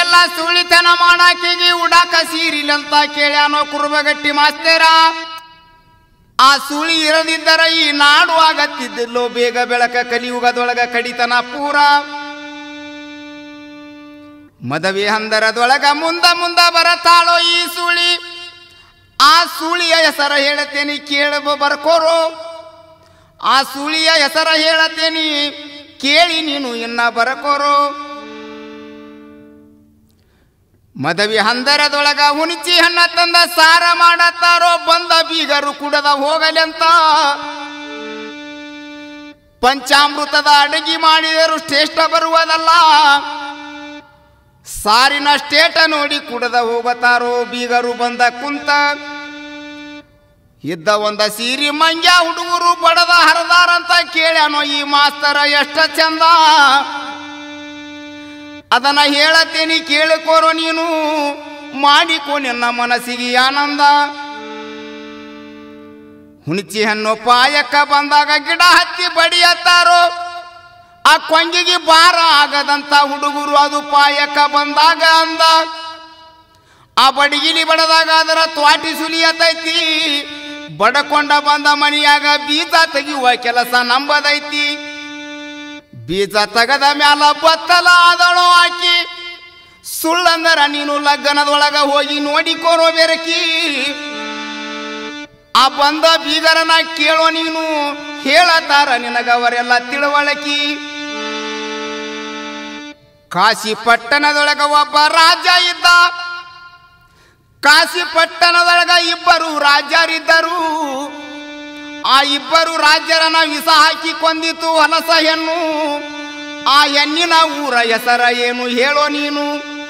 ಎಲ್ಲ ಸುಳಿತನ ಮಾಡಾಕಿಗೆ ಉಡಾಕ ಸೀರಿಲಂತ ಕೇಳ್ಯಾನೋ ಕುರುಬಗಟ್ಟಿ ಮಾಸ್ತೇರ ಆ ಸುಳಿ ಇರದಿದ್ದರ ಈ ನಾಡು ಆಗತ್ತಿದ್ದಿಲ್ಲೋ ಬೇಗ ಬೆಳಕ ಕಲಿಯುಗದೊಳಗ ಕಡಿತನ ಪೂರ ಮದವಿ ಹಂದರದೊಳಗ ಮುಂದ ಮುಂದ ಬರತಾಳೋ ಈ ಸುಳಿ ಆ ಸುಳಿಯ ಹೆಸರ ಹೇಳತೇನಿ ಕೇಳಬ ಬರ್ಕೋರೋ ಆ ಸುಳಿಯ ಹೆಸರ ಹೇಳತೇನಿ ಕೇಳಿ ನೀನು ಇನ್ನ ಬರಕೋರೋ ಮದವಿ ಹಂದರದೊಳಗ ಹುಣಿಚಿ ಹಣ್ಣ ತಂದ ಸಾರ ಮಾಡತ್ತಾರೋ ಬಂದ ಬೀಗರು ಕುಡದ ಹೋಗಲೆಂತ ಪಂಚಾಮೃತದ ಅಡಗಿ ಮಾಡಿದರು ಶ್ರೇಷ್ಠ ಬರುವುದಲ್ಲ ಸಾರಿನ ಸ್ಟೇಟ ನೋಡಿ ಕುಡದ ಹೋಗತಾರೋ ಬೀಗರು ಬಂದ ಕುಂತ ಇದ್ದ ಒಂದ ಸೀರಿ ಮಂಗ್ಯ ಹುಡುಗರು ಬಡದ ಹರದಾರಂತ ಕೇಳ್ಯಾನೋ ಈ ಮಾಸ್ತರ ಎಷ್ಟ ಚಂದ ಅದನ್ನ ಹೇಳತ್ತೇನಿ ಕೇಳಿಕೋರೋ ನೀನು ಮಾಡಿಕೋ ನಿನ್ನ ಮನಸ್ಸಿಗೆ ಆನಂದ ಹುಣಚಿ ಹಣ್ಣು ಪಾಯಕ್ಕ ಬಂದಾಗ ಗಿಡ ಹತ್ತಿ ಬಡಿಯತ್ತಾರೋ ಆ ಕೊಂಗಿಗೆ ಭಾರ ಆಗದಂತ ಹುಡುಗರು ಅದು ಪಾಯಕ್ಕ ಬಂದಾಗ ಅಂದ ಆ ಬಡಗಿಲಿ ಬಡದಾಗ ಅದರ ತ್ವಾಟಿ ಸುಲಿಯತೈತಿ ಬಡಕೊಂಡ ಬಂದ ಮನಿಯಾಗ ಬೀಜ ತೆಗೆಯುವ ಕೆಲಸ ನಂಬದೈತಿ ಬೀಜ ತೆಗದ ಮ್ಯಾಲ ಬತ್ತಲ ಆದಳೋ ಆಕಿ ಸುಳ್ಳಂದರ ನೀನು ಲಗ್ನದೊಳಗ ಹೋಗಿ ನೋಡಿಕೋರೋ ಬೆರಕಿ ಆ ಬಂದ ಬೀಗರನ ಕೇಳೋ ನೀನು ಹೇಳತಾರ ನಿನಗವರೆಲ್ಲ ತಿಳುವಳಕಿ ಕಾಶಿ ಪಟ್ಟಣದೊಳಗ ಒಬ್ಬ ರಾಜ ಇದ್ದ ಕಾಶಿ ಪಟ್ಟಣದೊಳಗ ಇಬ್ಬರು ರಾಜರಿದ್ದರು ಆ ಇಬ್ಬರು ರಾಜ್ಯರನ್ನ ವಿಷ ಹಾಕಿ ಕೊಂದಿತು ಹಲಸ ಹೆಣ್ಣು ಆ ಹೆಣ್ಣಿನ ಊರ ಹೆಸರ ಏನು ಹೇಳೋ ನೀನು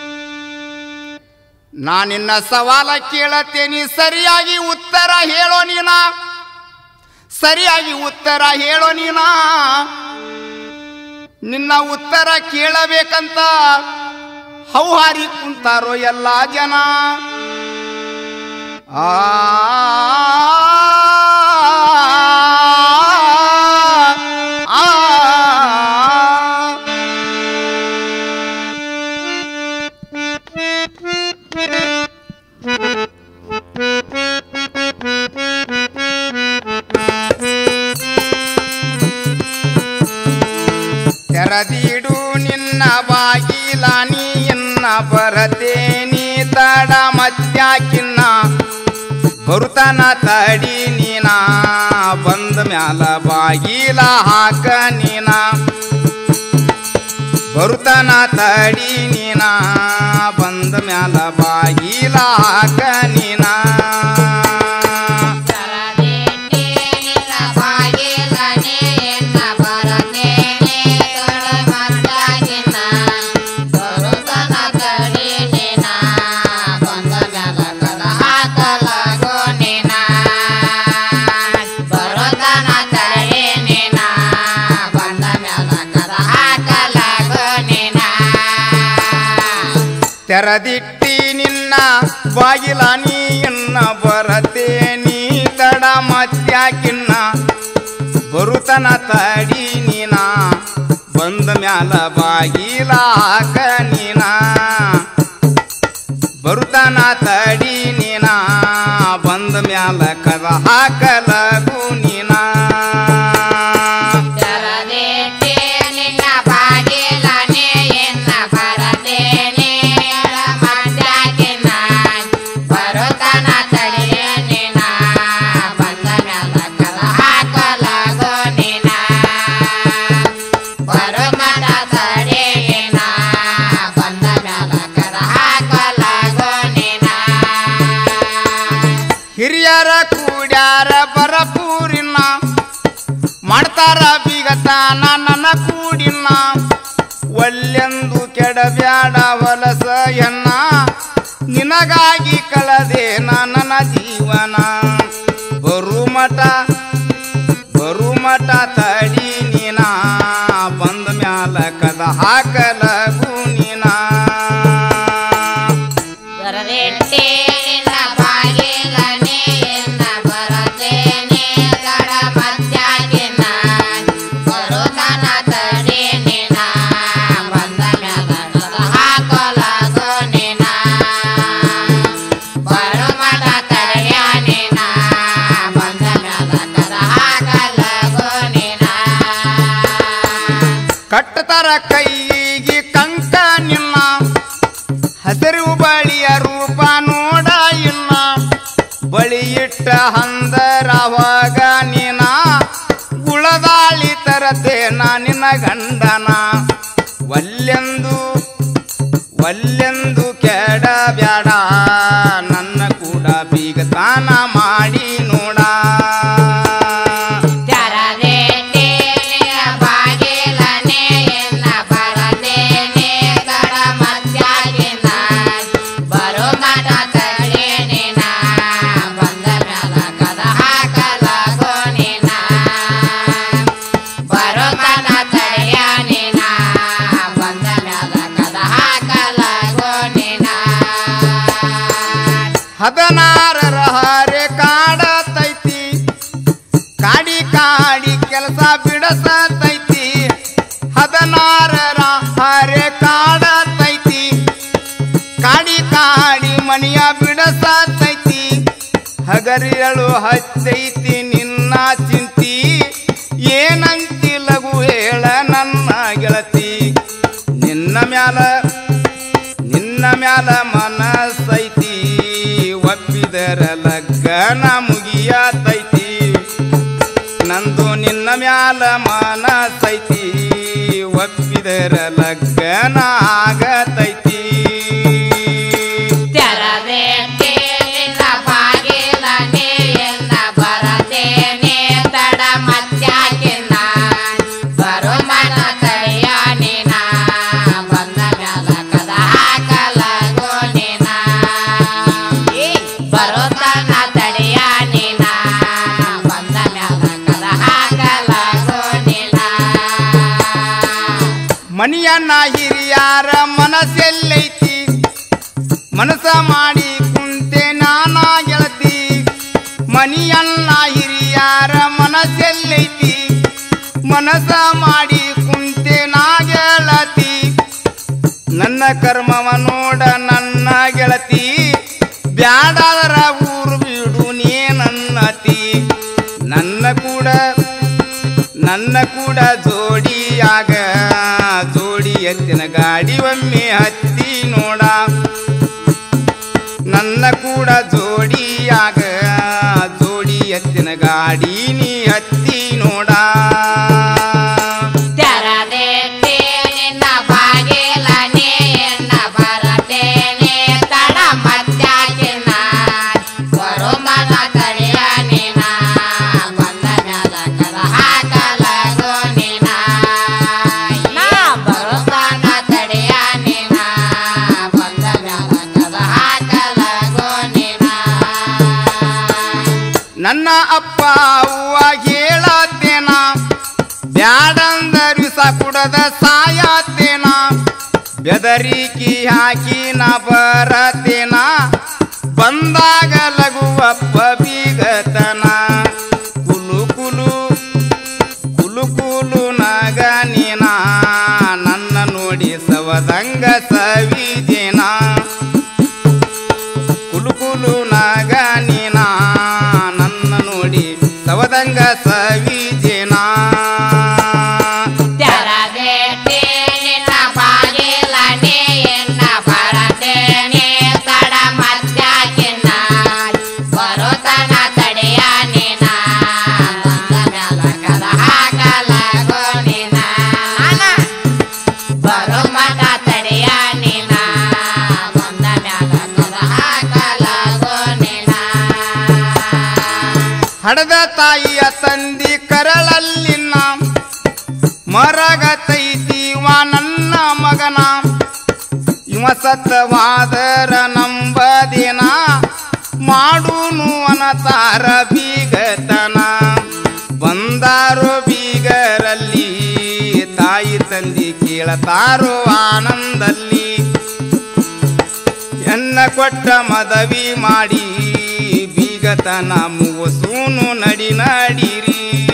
ನಾನಿನ್ನ ಸವಾಲ ಕೇಳತ್ತೇನಿ ಸರಿಯಾಗಿ ಉತ್ತರ ಹೇಳೋ ನೀನ ಸರಿಯಾಗಿ ಉತ್ತರ ಹೇಳೋ ನೀನ ನಿನ್ನ ಉತ್ತರ ಕೇಳಬೇಕಂತ ಹೌಹಾರಿ ಕುಂತಾರೋ ಎಲ್ಲ ಜನ ಆ ಆ ತೆರದಿಡು ನಿನ್ನ ಬಾಗಿಲ ನೀ ಇನ್ನ ಬರತೇನಿ ತಡ ಮತ್ಯಾಕಿನ್ನ ಬರುತನ ತಡಿ ನೀನ ಬಂದ ಮ್ಯಾಲ ಬಾಗಿಲ ಹಾಕ ನೀನ ಬರುತನ ತಡಿ ನೀನ ಬಂದ ಮ್ಯಾಲ ಬಾಗಿಲ ಹಾಕ ನೀನ ತರದೇನೆ ನಿನ್ನ ಬಾಗಿಲನೆ ಎನ್ನ ಬರದೇನೆ ತೊಡೆ ಮತ್ತಾಗಿನ ಬರುತನ ತಡಿನಿನ ಬಂದ ಮ್ಯಾಲ ಕದ ಹಾಕಲಾಗೋ ನಿನ ಬರುತನ ತಡಿನಿನ ಬಂದ ಮ್ಯಾಲ ಕದ ಹಾಕಲಾಗೋ ನಿನ ತೆರದಿಟ್ಟಿ ನಿನ್ನ ಬಾಗಿಲ ನೀ ಇನ್ನ ಬರತೇನಿ ತಡ ಮತ್ಯಾಕಿನ್ನ ಬರುತನ ತಡಿ ನೀನ ಬಂದ ಮ್ಯಾಲ ಬಾಗಿಲ ಹಾಕ ನೀನ ಬರುತನ ತಡಿ ನೀನ ಬಂದ ಮ್ಯಾಲ ಕದ ಹಾಕಲಗು ನೀನ ತೆರದೇಟೆ ನಿನ್ನ ಬಾಗಿಲನೆ ಎನ್ನ ಬರದೇನೆ ಮತ್ತಾಗಿನ ಬರುತನ ತಡೆಯನಿನ ಬಂದ ಮ್ಯಾಲ ಕದ ಹಾಕಲಾಗೋ ನಿನ ಬರುಮನ ತಡೆಯಿನ ಬಂದ ಮ್ಯಾಲ ಕದ ಹಾಕಲಾಗೋ ನಿನ ಹಿರಿಯರ ಕೂಡ್ಯಾರ ಬರಪೂರಿನ ಮಾಡ್ತಾರ ಬಿಗತಾನ ನನ್ನ ಕೂಡಿನ ಒಲ್ಲೆಂದು ಕೆಡಬ್ಯಾಡ ಹೊಲಸ ಎನ್ನ ನಿನಗಾಗಿ ಕಳದೇನ ನನ್ನ ಜೀವನ ಬರುಮಠ ಬರುಮಠ ತಡಿ ನೀನ ಬಂದ ಮ್ಯಾಲ ಕದ ಹಾಕಲಗು ನೀನ ಬರದೆಟ್ಟೆ ನಿನ್ನ ಬಾಗಿಲನೆ ಎನ್ನ ಬರದೇನೆ ತಡ ಮತ್ಯಾಗಿನ ಬರುತನ ತಡಿ ನಿನ ಬಂದ ಮ್ಯಾಲ ಕದ ಹಾಕಲಾಗೋ ಕೈಗೆ ಕಂಕ ನಿನ್ನ ಹಸಿರು ಬಳಿಯ ರೂಪ ನೋಡ ಇನ್ನ ಬಳಿ ಇಟ್ಟ ಹಂದರವಾಗ ನೀನ ಗುಳದಾಳಿ ತರತೇನ ನಿನ್ನ ಗಂಡನ ಒಲ್ಲೆಂದು ಒಲ್ಲೆಂದು ಕೆಡ ಬ್ಯಾಡ ನನ್ನ ಕೂಡ ಬೀಗತಾನ ಮಾಡಿ ನೋಡ ತೆರದೇಟೆ ನಿನ್ನ ಬಾಗಿಲನೆ ಎನ್ನ ಬರದೇನೆ ತಡ ಮಧ್ಯಾಗಿನ ಬರೋ ಮಠ ತಡೆ ನಿನ ಬಂದ ಮ್ಯಾಲ ಕದ ಹಾಕಲಾಗೋ ನಿನ ಬರೋ ಮಠ ತಡೆಯ ನಿನ ಬಂದ ಮ್ಯಾಲ ಕದ ಹಾಕಲಾಗೋ ನಿನ ಹದನಾರರ ಹರೆ ಕಾಡತೈತಿ ಕಾಡಿ ಕಾಡಿ ಕೆಲಸ ಬಿಡಸತೈತಿ ಹದನಾರರ ಹರೆ ಕಾಡತೈತಿ ಕಾಡಿ ಕಾಡಿ ಮನಿಯ ಬಿಡಸತೈತಿ ಹಗರಿಯಳು ಹಚ್ಚೈತಿ ನಿನ್ನ ಚಿಂತಿ ಏನಂತಿ ಲಘು ಹೇಳ ನನ್ನ ಗೆಳತಿ ನಿನ್ನ ಮ್ಯಾಲ ನಿನ್ನ ಮ್ಯಾಲ ಮನಸ್ಸೈತಿ ಒಪ್ಪಿದರ ಲಗ್ನ ಮುಗಿಯತೈತಿ ನಂದು ನಿನ್ನ ಮ್ಯಾಲ ಮನಸ್ಸೈತಿ ಒಪ್ಪಿದರ ಲಗ್ನ ಆಗತೈತಿ ತೆರದೇಟೆ ನಿನ್ನ ಬಾಗಿಲನೆ ಎನ್ನ ಬರದೇನೆ ತಡ ಮತ್ಯಾಕಿನ ಬರೋ ಮನ ತಡೆಯ ನಿನ ಬಂದ ಮ್ಯಾಲ ಕದ ಹಾಕಲಾಗೋ ನಿನ ಬರೋ ತನ ತಡೆಯ ನಿನ ಬಂದ ಮ್ಯಾಲ ಕದ ಹಾಕಲಾಗೋ ನಿನ ಮನಿಯನ್ನ ಹಿರಿಯಾರ ಮನಸ್ಸೆಲ್ಲೈತಿ ಮನಸ ಮಾಡಿ ಕುಂತೆ ನಾನಾ ಗೆಳತಿ ಮನಿಯನ್ನ ಹಿರಿಯಾರ ಮನಸ್ಸೆಲ್ಲೈತಿ ಮನಸ ಮಾಡಿ ಕುಂತೆ ನಾ ಗೆಳತಿ ನನ್ನ ಕರ್ಮವ ನೋಡ ನನ್ನ ಗೆಳತಿ ಬ್ಯಾಡರ ಊರು ಬಿಡು ನೀ ನನ್ನತಿ ನನ್ನ ಕೂಡ ನನ್ನ ಕೂಡ ಜೋಡಿಯಾಗ ಜೋಡಿ ಎತ್ತಿನ ಗಾಡಿ ಒಮ್ಮೆ ಹತ್ತಿ ನೋಡ ನನ್ನ ಕೂಡ ಜೋಡಿಯಾಗ ಜೋಡಿ ಎತ್ತಿನ ಗಾಡಿ ನೀ ಹತ್ತಿ ನೋಡ ತೆರದೇಟೆ ನಿನ್ನ ಬಾಗಿಲನೆ ಎನ್ನ ಬರದೇನೆ ತಡ ಮತ್ಯಾಕಿನ ಬರೋ ಮನ ತಡೆಯ ನಿನ ಬಂದ ಮ್ಯಾಲ ಕದ ಹಾಕಲಾಗೋ ನಿನ ಬರೋ ಮನ ತಡೆಯ ನಿನ ಬಂದ ಮ್ಯಾಲ ಕದ ಹಾಕಲಾಗೋ ನಿನ ನನ್ನ ಅಪ್ಪ ಅವ್ವ ಹೇಳತ್ತೇನ ಬ್ಯಾಡಂದರಿಸ ಕುಡದ ಸಾಯತ್ತೇನ ಬೆದರಿಕಿ ಹಾಕಿ ನಾ ಬರತೇನ ಬಂದಾಗ ಲಘುವಪ್ಪ ಬೀಗತನ ಕುಲು ಕುಲು ಕುಲು ಕುಲು ನಗ ನೀನ ನನ್ನ ನೋಡಿ ಸವದಂಗ ಸವಿದೇನ ಕುಲು ಕುಲು ನಾಗ ನೀನ ನನ್ನ ನೋಡಿ ಸವದಂಗ ಸವಿದೇನ ತೆರದೇಟೆ ನಿನ್ನ ಬಾಗಿಲನೆ ಎನ್ನ ಬರದೇನೆ ತಡ ಮತ್ಯಾಕಿನ ಬರೋ ತನ ತಡೆಯ ನಿನ ಬಂದ ಮ್ಯಾಲ ಕದ ಹಾಕಲಾಗೋ ನಿನ ಬರೋ ಮಠ ತಡೆಯ ನಿನ ಬಂದ ಮ್ಯಾಲ ಕದ ಹಾಕಲಾಗೋ ನಿನ ಹಡದ ತಾಯಿಯ ತಂದಿ ಕರಳಲ್ಲಿನ ಮರಗತೈತಿವ ನನ್ನ ಮಗನ ಇವ ಸತ್ತವಾದರ ನಂಬದಿನ ಮಾಡೂನು ಅನತಾರ ಬೀಗತನ ಬಂದಾರೋ ಬೀಗರಲ್ಲಿ ತಾಯಿ ತಂದಿ ಕೇಳತಾರೋ ಆನಂದಲ್ಲಿ ಎನ್ನ ಕೊಟ್ಟ ಮದವಿ ಮಾಡಿ ಬೀಗತನ ಮುವಸೂನು ನಡಿ ನಡಿರಿ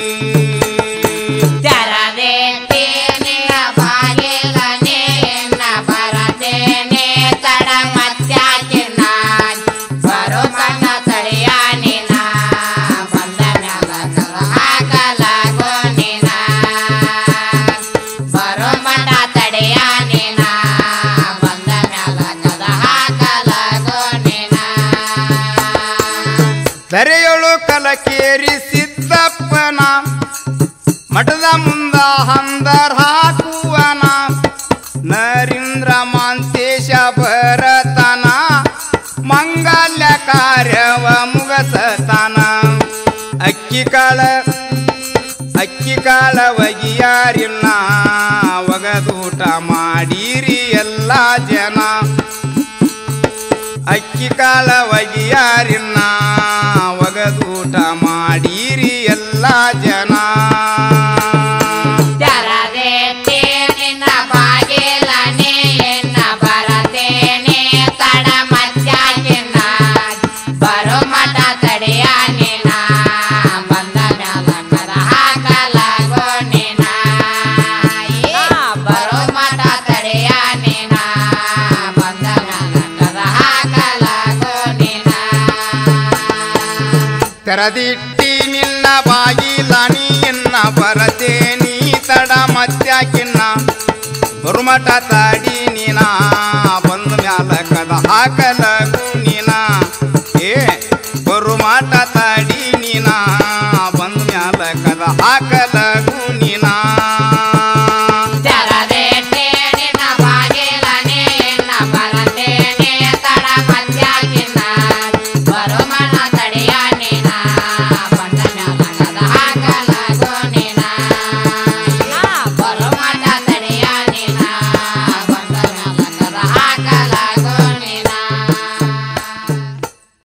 ತೆರದೇಟೆ ನಿನ್ನ ಬಾಗಿಲನೆ ಎನ್ನ ಬರದೇನೆ ತಡ ಮತ್ಯಾಕಿನ ಬರೋ ಮನ ತಡೆಯ ನಿನ ಬಂದ ಮ್ಯಾಲ ಕದ ಹಾಕಲಾಗೋ ನಿನ ಬರೋ ಮಠ ಧರೆಯೊಳು ಕಲಕೇರಿ ಸಿದ್ದಪ್ಪನ ಮಠದ ಮುಂದ ಹಂದರ್ ಹಾಕುವನ ನರೀಂದ್ರ ಮಾಂತೇಶ ಭರತನ ಮಂಗಲ್ಯ ಕಾರ್ಯವ ಮುಗಸತನ ಅಕ್ಕಿ ಕಾಳ ಅಕ್ಕಿ ಕಾಳ ಒಗಿಯಾರಿಲ್ಲ ಒಗದೂಟ ಮಾಡಿರಿ ಎಲ್ಲ ಜನ ಅಕ್ಕಿ ಕಾಳ ಒಗಿಯಾರಿಲ್ಲ ಒಗದೂಟ ಮಾಡಿರಿ ಎಲ್ಲ ಜನ ತೆರದೇತಿ ನಿನ್ನ ಬಾಗಿಲನೆ ಎನ್ನ ಬರತೇನೆ ತಡ ಮಧ್ಯಾಕಿನ ಬರೋ ಮಠ ತಡೆಯ ನಿನ ಬಂದ ಮ್ಯಾಲ ಕದ ಹಾಕಲಾಗೋ ನಿನ ಬರೋ ಮಠ ತಡೆಯ ನಿನ ಬಂದ ಮ್ಯಾಲ ಕದ ಹಾಕಲಾಗೋ ನಿನ ತೆರದಿಟ್ಟಿ ನಿನ್ನ ಬಾಗಿಲನಿ ಎನ್ನ ಬರತೇನಿ ತಡ ಮತ್ಯಾಕಿನ್ನ ಬರುಮಠ ತಾಯ